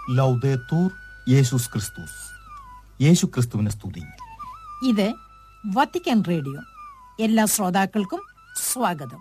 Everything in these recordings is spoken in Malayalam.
ലൗദേത്തൂർ യേശുസ് ക്രിസ്തുസ് യേശു ക്രിസ്തുവിനെ സ്തുതി ഇത് വത്തിക്കാൻ റേഡിയോ എല്ലാ ശ്രോതാക്കൾക്കും സ്വാഗതം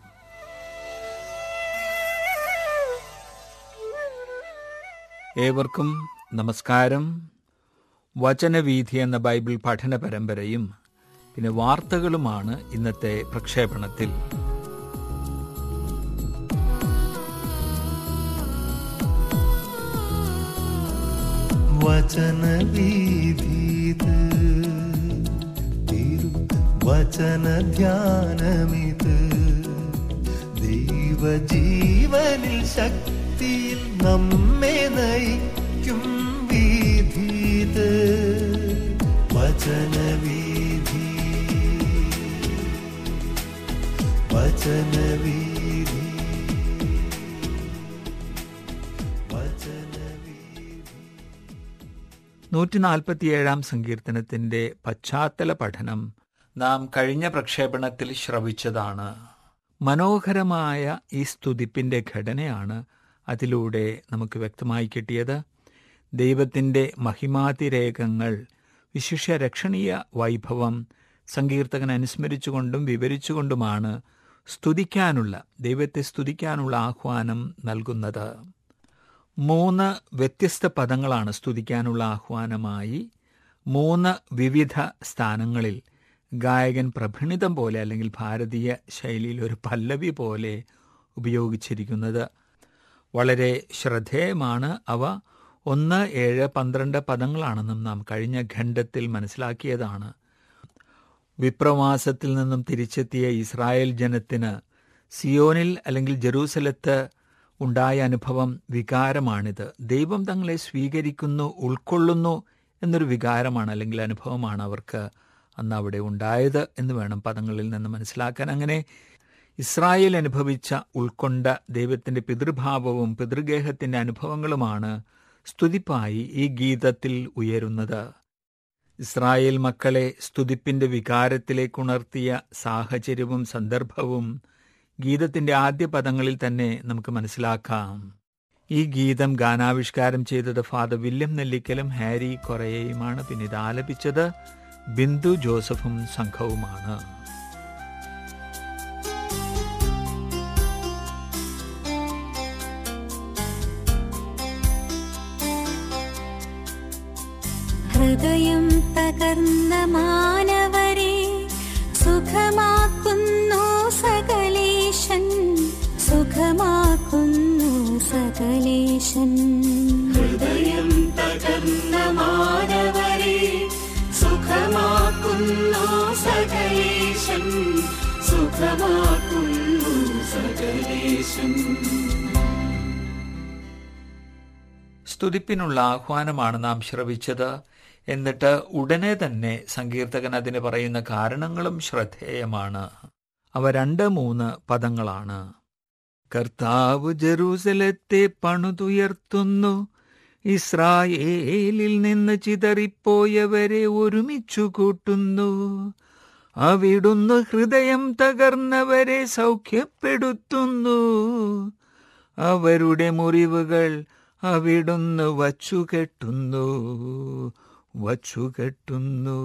ഏവർക്കും നമസ്കാരം വചനവീഥി എന്ന ബൈബിൾ പഠന പരമ്പരയും പിന്നെ വാർത്തകളുമാണ് ഇന്നത്തെ പ്രക്ഷേപണത്തിൽ വചനവീഥീത് തിരു വചനധ്യാനമിത് ദൈവജീവനിൽ ശക്തിയിൽ നമ്മെ നയിക്കും വീഥീത് വചനവീഥി വചനവീഥി വചനവീഥി നൂറ്റി നാൽപ്പത്തിയേഴാം സങ്കീർത്തനത്തിന്റെ പശ്ചാത്തല പഠനം നാം കഴിഞ്ഞ പ്രക്ഷേപണത്തിൽ ശ്രവിച്ചതാണ് മനോഹരമായ ഈ സ്തുതിപ്പിന്റെ ഘടനയാണ് അതിലൂടെ നമുക്ക് വ്യക്തമായി കിട്ടിയത് ദൈവത്തിന്റെ മഹിമാതിരേഖങ്ങൾ വിശിഷ്യ രക്ഷണീയ വൈഭവം സങ്കീർത്തകൻ അനുസ്മരിച്ചുകൊണ്ടും വിവരിച്ചുകൊണ്ടുമാണ് സ്തുതിക്കാനുള്ള ദൈവത്തെ സ്തുതിക്കാനുള്ള ആഹ്വാനം നൽകുന്നത് മൂന്ന് വ്യത്യസ്ത പദങ്ങളാണ് സ്തുതിക്കാനുള്ള ആഹ്വാനമായി മൂന്ന് വിവിധ സ്ഥാനങ്ങളിൽ ഗായകൻ പ്രഭിണിതം പോലെ അല്ലെങ്കിൽ ഭാരതീയ ശൈലിയിൽ ഒരു പല്ലവി പോലെ ഉപയോഗിച്ചിരിക്കുന്നത് വളരെ ശ്രദ്ധേയമാണ് അവ ഒന്ന് ഏഴ് പന്ത്രണ്ട് പദങ്ങളാണെന്നും നാം കഴിഞ്ഞ ഖണ്ഡത്തിൽ മനസ്സിലാക്കിയതാണ് വിപ്രവാസത്തിൽ നിന്നും തിരിച്ചെത്തിയ ഇസ്രായേൽ ജനത്തിന് സിയോനിൽ അല്ലെങ്കിൽ ജെറൂസലത്ത് ഉണ്ടായ അനുഭവം വികാരമാണിത് ദൈവം തങ്ങളെ സ്വീകരിക്കുന്നു ഉൾക്കൊള്ളുന്നു എന്നൊരു വികാരമാണ് അല്ലെങ്കിൽ അനുഭവമാണ് അവർക്ക് അന്ന് അവിടെ ഉണ്ടായത് എന്ന് വേണം പദങ്ങളിൽ നിന്ന് മനസ്സിലാക്കാൻ അങ്ങനെ ഇസ്രായേൽ അനുഭവിച്ച ഉൾക്കൊണ്ട ദൈവത്തിന്റെ പിതൃഭാവവും പിതൃഗേഹത്തിന്റെ അനുഭവങ്ങളുമാണ് സ്തുതിപ്പായി ഈ ഗീതത്തിൽ ഉയരുന്നത് ഇസ്രായേൽ മക്കളെ സ്തുതിപ്പിന്റെ വികാരത്തിലേക്കുണർത്തിയ സാഹചര്യവും സന്ദർഭവും ഗീതത്തിന്റെ ആദ്യ പദങ്ങളിൽ തന്നെ നമുക്ക് മനസ്സിലാക്കാം ഈ ഗീതം ഗാനാവിഷ്കാരം ചെയ്തത് ഫാദർ വില്യം നെല്ലിക്കലും ഹാരി കൊറയയുമാണ് പിന്നെ ഇത് ആലപിച്ചത് ബിന്ദു ജോസഫും സംഘവുമാണ് ഹൃദയം തകർന്ന മാനവരെ സുഖമാക്കുന്നു സകലേശൻ സുഖമാക്കുന്നു സകലേശൻ ഹൃദയം തകർന്ന മാനവരെ സുഖമാക്കുന്നു സകലേശൻ സുഖമാക്കുന്നു സകലേശൻ സ്തുതിപ്പിനുള്ള ആഹ്വാനമാണ് നാം ശ്രവിച്ചത് എന്നിട്ട് ഉടനെ തന്നെ സങ്കീർത്തകൻ അതിന് പറയുന്ന കാരണങ്ങളും ശ്രദ്ധേയമാണ് അവ രണ്ട് മൂന്ന് പദങ്ങളാണ് കർത്താവ് ജെറൂസലത്തെ പണുതുയർത്തുന്നു ഇസ്രായേലിൽ നിന്ന് ചിതറിപ്പോയവരെ ഒരുമിച്ചു കൂട്ടുന്നു അവിടുന്ന് ഹൃദയം തകർന്നവരെ സൗഖ്യപ്പെടുത്തുന്നു അവരുടെ മുറിവുകൾ അവിടുന്ന് വച്ചുകെട്ടുന്നു വച്ചുകെട്ടുന്നു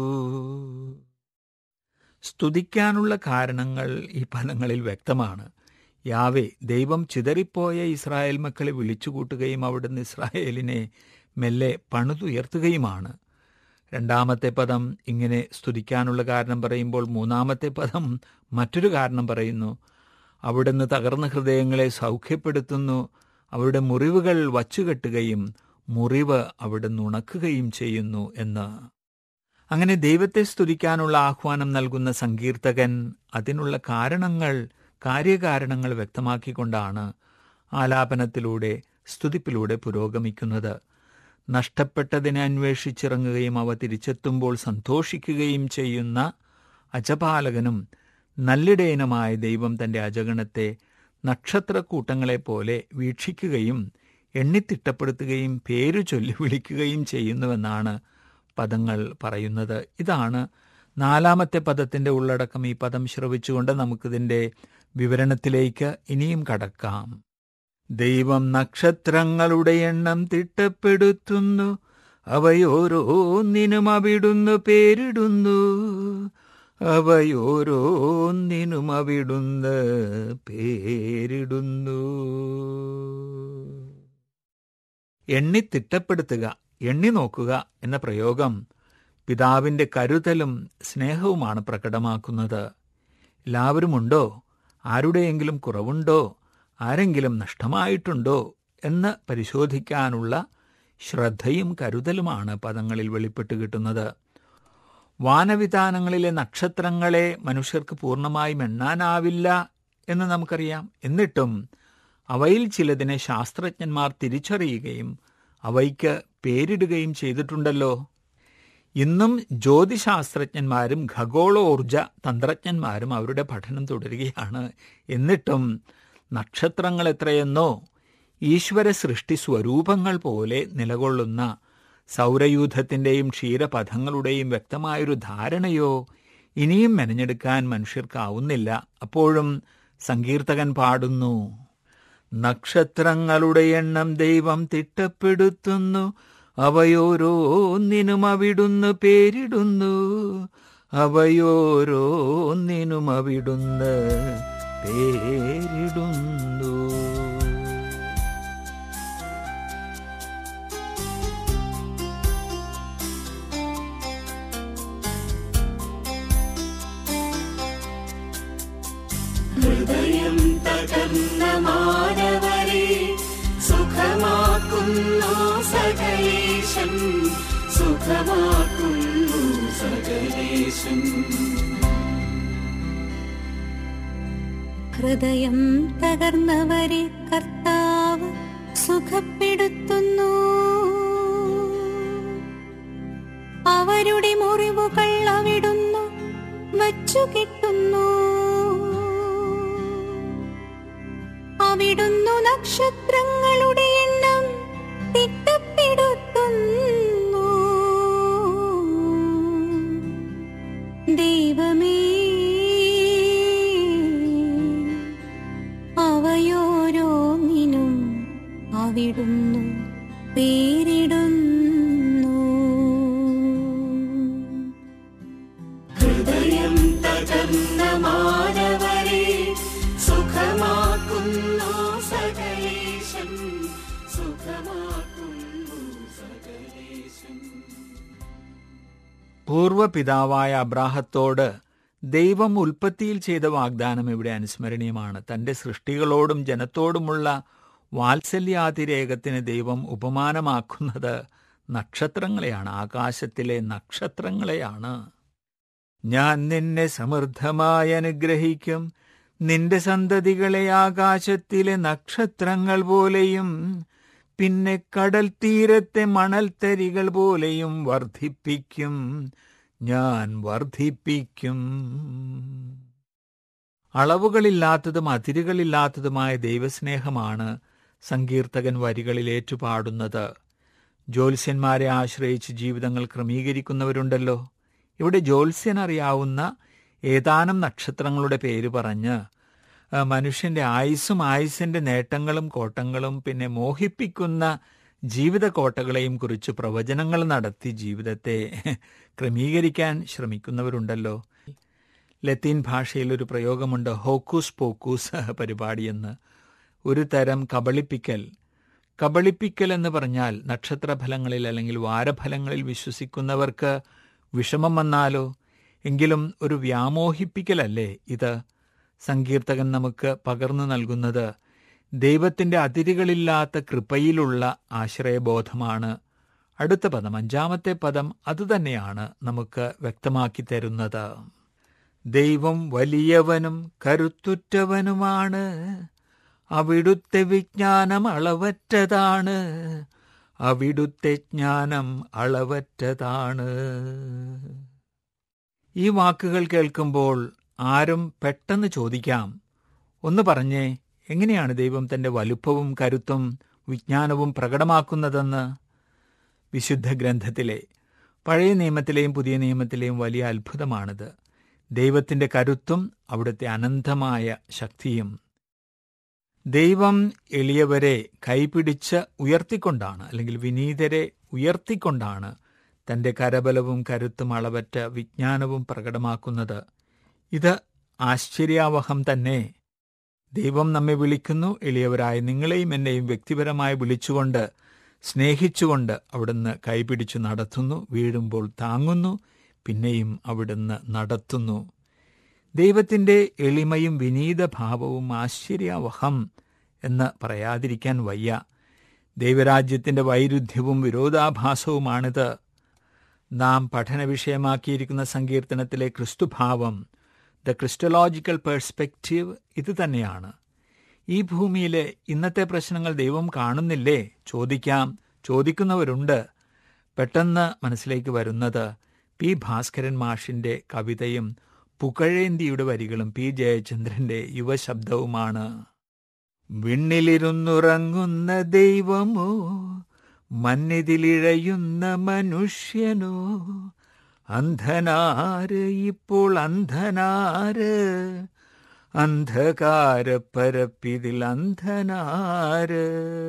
സ്തുതിക്കാനുള്ള കാരണങ്ങൾ ഈ പദങ്ങളിൽ വ്യക്തമാണ് യാവെ ദൈവം ചിതറിപ്പോയ ഇസ്രായേൽ മക്കളെ വിളിച്ചുകൂട്ടുകയും അവിടുന്ന് ഇസ്രായേലിനെ മെല്ലെ പണിതുയർത്തുകയുമാണ് രണ്ടാമത്തെ പദം ഇങ്ങനെ സ്തുതിക്കാനുള്ള കാരണം പറയുമ്പോൾ മൂന്നാമത്തെ പദം മറ്റൊരു കാരണം പറയുന്നു അവിടുന്ന് തകർന്ന ഹൃദയങ്ങളെ സൗഖ്യപ്പെടുത്തുന്നു അവരുടെ മുറിവുകൾ വച്ചുകെട്ടുകയും മുറിവ് അവിടുന്ന് ഉണക്കുകയും ചെയ്യുന്നു എന്ന് അങ്ങനെ ദൈവത്തെ സ്തുതിക്കാനുള്ള ആഹ്വാനം നൽകുന്ന സങ്കീർത്തകൻ അതിനുള്ള കാരണങ്ങൾ കാര്യകാരണങ്ങൾ വ്യക്തമാക്കിക്കൊണ്ടാണ് ആലാപനത്തിലൂടെ സ്തുതിപ്പിലൂടെ പുരോഗമിക്കുന്നത് നഷ്ടപ്പെട്ടതിനെ അന്വേഷിച്ചിറങ്ങുകയും അവ തിരിച്ചെത്തുമ്പോൾ സന്തോഷിക്കുകയും ചെയ്യുന്ന അജപാലകനും നല്ലിടയനുമായ ദൈവം തന്റെ അജഗണത്തെ നക്ഷത്രക്കൂട്ടങ്ങളെപ്പോലെ വീക്ഷിക്കുകയും എണ്ണിത്തിട്ടപ്പെടുത്തുകയും പേരു ചൊല്ലി വിളിക്കുകയും ചെയ്യുന്നുവെന്നാണ് പദങ്ങൾ പറയുന്നത് ഇതാണ് നാലാമത്തെ പദത്തിന്റെ ഉള്ളടക്കം ഈ പദം ശ്രവിച്ചുകൊണ്ട് നമുക്കിതിന്റെ വിവരണത്തിലേക്ക് ഇനിയും കടക്കാം ദൈവം നക്ഷത്രങ്ങളുടെ എണ്ണം തിട്ടപ്പെടുത്തുന്നു അവയോരോന്നിനും അവിടുന്ന് പേരിടുന്നു അവയോരോന്നിനും അവിടുന്ന് പേരിടുന്നു എണ്ണി തിട്ടപ്പെടുത്തുക എണ്ണി നോക്കുക എന്ന പ്രയോഗം പിതാവിന്റെ കരുതലും സ്നേഹവുമാണ് പ്രകടമാക്കുന്നത് എല്ലാവരുമുണ്ടോ ആരുടെയെങ്കിലും കുറവുണ്ടോ ആരെങ്കിലും നഷ്ടമായിട്ടുണ്ടോ എന്ന് പരിശോധിക്കാനുള്ള ശ്രദ്ധയും കരുതലുമാണ് പദങ്ങളിൽ വെളിപ്പെട്ട് കിട്ടുന്നത് വാനവിധാനങ്ങളിലെ നക്ഷത്രങ്ങളെ മനുഷ്യർക്ക് പൂർണ്ണമായും എണ്ണാനാവില്ല എന്ന് നമുക്കറിയാം എന്നിട്ടും അവയിൽ ചിലതിനെ ശാസ്ത്രജ്ഞന്മാർ തിരിച്ചറിയുകയും അവയ്ക്ക് പേരിടുകയും ചെയ്തിട്ടുണ്ടല്ലോ ഇന്നും ജ്യോതിശാസ്ത്രജ്ഞന്മാരും ഖഗോളോർജ തന്ത്രജ്ഞന്മാരും അവരുടെ പഠനം തുടരുകയാണ് എന്നിട്ടും നക്ഷത്രങ്ങൾ എത്രയെന്നോ ഈശ്വര സൃഷ്ടി സ്വരൂപങ്ങൾ പോലെ നിലകൊള്ളുന്ന സൗരയൂഥത്തിൻ്റെയും ക്ഷീരപഥങ്ങളുടെയും വ്യക്തമായൊരു ധാരണയോ ഇനിയും മെനഞ്ഞെടുക്കാൻ മനുഷ്യർക്കാവുന്നില്ല അപ്പോഴും സങ്കീർത്തകൻ പാടുന്നു നക്ഷത്രങ്ങളുടെ എണ്ണം ദൈവം തിട്ടപ്പെടുത്തുന്നു അവയോരോന്നിനും അവിടുന്ന് പേരിടുന്നു അവയോരോന്നിനും അവിടുന്ന് പേരിടുന്നു ഹൃദയം തകർന്ന മാനവരെ സുഖമാക്കുന്നു സകലേശൻ സുഖമാക്കുന്നു സകലേശൻ ഹൃദയം തകർന്നവരെ കർത്താവ് സുഖപ്പെടുത്തുന്നു അവരുടെ മുറിവുകൾ അവിടുന്നു വച്ചു കിട്ടുന്നു അവിടുന്നു നക്ഷത്രങ്ങളുടെ എണ്ണം തിട്ടപ്പെടുത്തുന്നു ദൈവമേ അവയോരോന്നിനും അവിടുന്നു പേരിടുന്നു ഹൃദയം തകർന്ന മാനവരെ സുഖമാക്കുന്നു സകലേശൻ സുഖമാക്കുന്നു സകലേശൻ പൂർവ്വപിതാവായ അബ്രാഹത്തോട് ദൈവം ഉൽപ്പത്തിയിൽ ചെയ്ത വാഗ്ദാനം ഇവിടെ അനുസ്മരണീയമാണ് തന്റെ സൃഷ്ടികളോടും ജനത്തോടുമുള്ള വാത്സല്യാതിരേകത്തിന് ദൈവം ഉപമാനമാക്കുന്നത് നക്ഷത്രങ്ങളെയാണ് ആകാശത്തിലെ നക്ഷത്രങ്ങളെയാണ് ഞാൻ നിന്നെ സമൃദ്ധമായി അനുഗ്രഹിക്കും നിന്റെ സന്തതികളെ ആകാശത്തിലെ നക്ഷത്രങ്ങൾ പോലെയും പിന്നെ കടൽ തീരത്തെ മണൽത്തരികൾ പോലെയും വർദ്ധിപ്പിക്കും ഞാൻ വർദ്ധിപ്പിക്കും അളവുകളില്ലാത്തതും അതിരുകളില്ലാത്തതുമായ ദൈവസ്നേഹമാണ് സങ്കീർത്തകൻ വരികളിൽ ഏറ്റുപാടുന്നത് ജ്യോത്സ്യന്മാരെ ആശ്രയിച്ച് ജീവിതങ്ങൾ ക്രമീകരിക്കുന്നവരുണ്ടല്ലോ ഇവിടെ ജ്യോത്സ്യൻ അറിയാവുന്ന ഏതാനും നക്ഷത്രങ്ങളുടെ പേര് പറഞ്ഞ് ആ, മനുഷ്യന്റെ ആയുസ്സും ആയുസ്സിന്റെ നേട്ടങ്ങളും കോട്ടങ്ങളും പിന്നെ മോഹിപ്പിക്കുന്ന ജീവിത കോട്ടകളെയും കുറിച്ച് പ്രവചനങ്ങൾ നടത്തി ജീവിതത്തെ ക്രമീകരിക്കാൻ ശ്രമിക്കുന്നവരുണ്ടല്ലോ ലത്തീൻ ഭാഷയിൽ ഒരു പ്രയോഗമുണ്ട് ഹോക്കൂസ് പോക്കൂസ് പരിപാടിയെന്ന് ഒരു തരം കബളിപ്പിക്കൽ കബളിപ്പിക്കൽ എന്ന് പറഞ്ഞാൽ നക്ഷത്രഫലങ്ങളിൽ അല്ലെങ്കിൽ വാരഫലങ്ങളിൽ വിശ്വസിക്കുന്നവർക്ക് വിഷമം വന്നാലോ എങ്കിലും ഒരു വ്യാമോഹിപ്പിക്കലല്ലേ ഇത് സങ്കീർത്തകൻ നമുക്ക് പകർന്നു നൽകുന്നത് ദൈവത്തിന്റെ അതിരുകളില്ലാത്ത കൃപയിലുള്ള ആശ്രയബോധമാണ് അടുത്ത പദം അഞ്ചാമത്തെ പദം അതുതന്നെയാണ് നമുക്ക് വ്യക്തമാക്കി തരുന്നത് ദൈവം വലിയവനും കരുത്തുറ്റവനുമാണ് അവിടുത്തെ വിജ്ഞാനം അളവറ്റതാണ് അവിടുത്തെ ജ്ഞാനം അളവറ്റതാണ് ഈ വാക്കുകൾ കേൾക്കുമ്പോൾ ആരും പെട്ടെന്ന് ചോദിക്കാം ഒന്ന് പറഞ്ഞേ എങ്ങനെയാണ് ദൈവം തന്റെ വലുപ്പവും കരുത്തും വിജ്ഞാനവും പ്രകടമാക്കുന്നതെന്ന് വിശുദ്ധ ഗ്രന്ഥത്തിലെ പഴയ നിയമത്തിലെയും പുതിയ നിയമത്തിലെയും വലിയ ദൈവം എളിയവരെ കൈപിടിച്ച് ഉയർത്തിക്കൊണ്ടാണ് അല്ലെങ്കിൽ വിനീതരെ ഉയർത്തിക്കൊണ്ടാണ് തന്റെ കരബലവും കരുത്തും അളവറ്റ വിജ്ഞാനവും പ്രകടമാക്കുന്നത് ഇത് ആശ്ചര്യാവഹം തന്നെ ദൈവം നമ്മെ വിളിക്കുന്നു എളിയവരായ നിങ്ങളെയും എന്നെയും വ്യക്തിപരമായി വിളിച്ചുകൊണ്ട് സ്നേഹിച്ചുകൊണ്ട് അവിടുന്ന് കൈപിടിച്ചു നടത്തുന്നു വീഴുമ്പോൾ താങ്ങുന്നു പിന്നെയും അവിടുന്ന് നടത്തുന്നു ദൈവത്തിൻ്റെ എളിമയും വിനീത ഭാവവും ആശ്ചര്യാവഹം എന്ന് പറയാതിരിക്കാൻ വയ്യ ദൈവരാജ്യത്തിൻ്റെ വൈരുദ്ധ്യവും വിരോധാഭാസവുമാണിത് നാം പഠന വിഷയമാക്കിയിരിക്കുന്ന സങ്കീർത്തനത്തിലെ ക്രിസ്തുഭാവം ദ ക്രിസ്റ്റലോജിക്കൽ പേഴ്സ്പെക്റ്റീവ് ഇത് തന്നെയാണ് ഈ ഭൂമിയിലെ ഇന്നത്തെ പ്രശ്നങ്ങൾ ദൈവം കാണുന്നില്ലേ ചോദിക്കാം ചോദിക്കുന്നവരുണ്ട് പെട്ടെന്ന് മനസ്സിലേക്ക് വരുന്നത് പി ഭാസ്കരൻ മാഷിന്റെ കവിതയും പുകഴേന്തിയുടെ വരികളും പി ജയചന്ദ്രന്റെ യുവശബ്ദവുമാണ് വിണ്ണിലിരുന്നുറങ്ങുന്ന ദൈവമോ മണ്ണിതിലിഴയുന്ന മനുഷ്യനോ അന്ധനാര് ഇപ്പോൾ അന്ധനാര് അന്ധകാരപ്പരപ്പിതിൽ അന്ധനാര്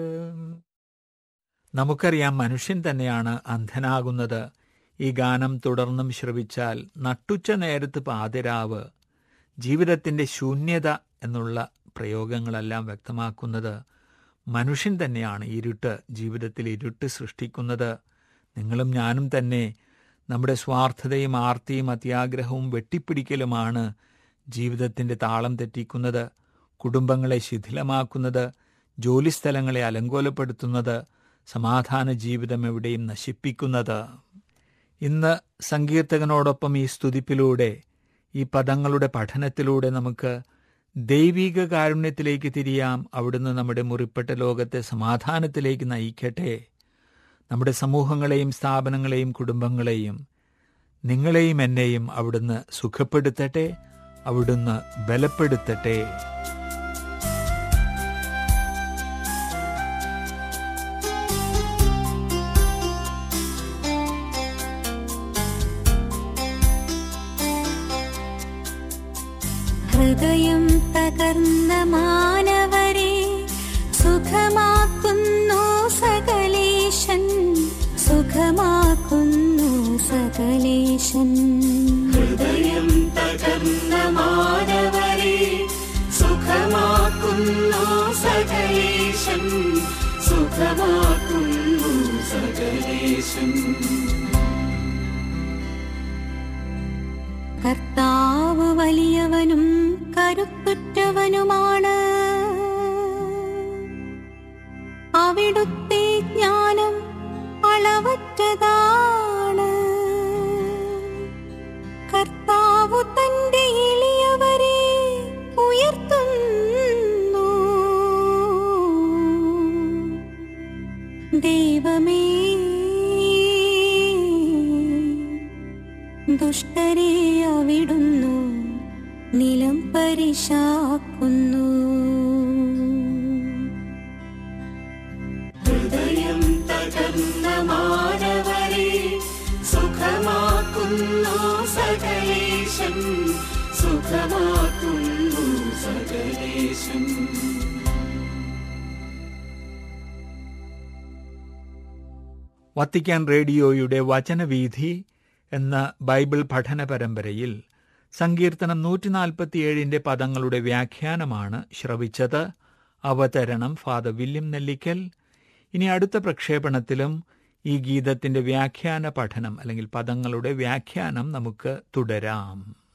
നമുക്കറിയാം മനുഷ്യൻ തന്നെയാണ് അന്ധനാകുന്നത് ഈ ഗാനം തുടർന്നും ശ്രവിച്ചാൽ നട്ടുച്ച നേരത്ത് പാതിരാവ് ജീവിതത്തിന്റെ ശൂന്യത എന്നുള്ള പ്രയോഗങ്ങളെല്ലാം വ്യക്തമാക്കുന്നത് മനുഷ്യൻ തന്നെയാണ് ഇരുട്ട് ജീവിതത്തിൽ ഇരുട്ട് സൃഷ്ടിക്കുന്നത് നിങ്ങളും ഞാനും തന്നെ നമ്മുടെ സ്വാർത്ഥതയും ആർത്തിയും അത്യാഗ്രഹവും വെട്ടിപ്പിടിക്കലുമാണ് ജീവിതത്തിന്റെ താളം തെറ്റിക്കുന്നത് കുടുംബങ്ങളെ ശിഥിലമാക്കുന്നത് ജോലിസ്ഥലങ്ങളെ അലങ്കോലപ്പെടുത്തുന്നത് സമാധാന ജീവിതം എവിടെയും നശിപ്പിക്കുന്നത് ഇന്ന് സങ്കീർത്തകനോടൊപ്പം ഈ സ്തുതിപ്പിലൂടെ ഈ പദങ്ങളുടെ പഠനത്തിലൂടെ നമുക്ക് ദൈവിക കാരുണ്യത്തിലേക്ക് തിരിയാം അവിടുന്ന് നമ്മുടെ മുറിപ്പെട്ട ലോകത്തെ സമാധാനത്തിലേക്ക് നയിക്കട്ടെ നമ്മുടെ സമൂഹങ്ങളെയും സ്ഥാപനങ്ങളെയും കുടുംബങ്ങളെയും നിങ്ങളെയും എന്നെയും അവിടുന്ന് സുഖപ്പെടുത്തട്ടെ അവിടുന്ന് ബലപ്പെടുത്തട്ടെ ഹൃദയം തകർന്ന മാനവരെ സുഖമാക്കുന്നു സകലേശൻ സുഖമാക്കുന്നു സകലേശൻ ഹൃദയം തകർന്ന മാനവരെ സുഖമാക്കുന്നു സകലേശൻ സുഖമാക്കുന്നു സകലേശൻ കർത്താവ് വലിയവനും കരുത്തുറ്റവനുമാണ് അവിടുത്തെ ജ്ഞാനം അളവറ്റതാണ് കർത്താവു തന്റെ എളിയവരെ ഉയർത്തുന്നു ദൈവമേ ദുഷ്ടരെ അവിടുന്നു നിലം പരിശാക്കുന്നു ഹൃദയം തകർന്ന മാനവരെ സുഖമാക്കുന്നു സകലേശൻ സുഖമാക്കുന്നു സകലേശൻ വത്തിക്കാൻ റേഡിയോയുടെ വചനവീഥി എന്ന ബൈബിൾ പഠന പരമ്പരയിൽ സങ്കീർത്തനം നൂറ്റിനാൽപ്പത്തിയേഴിന്റെ പദങ്ങളുടെ വ്യാഖ്യാനമാണ് ശ്രവിച്ചത് അവതരണം ഫാദർ വില്യം നെല്ലിക്കൽ ഇനി അടുത്ത പ്രക്ഷേപണത്തിലും ഈ ഗീതത്തിന്റെ വ്യാഖ്യാന പഠനം അല്ലെങ്കിൽ പദങ്ങളുടെ വ്യാഖ്യാനം നമുക്ക് തുടരാം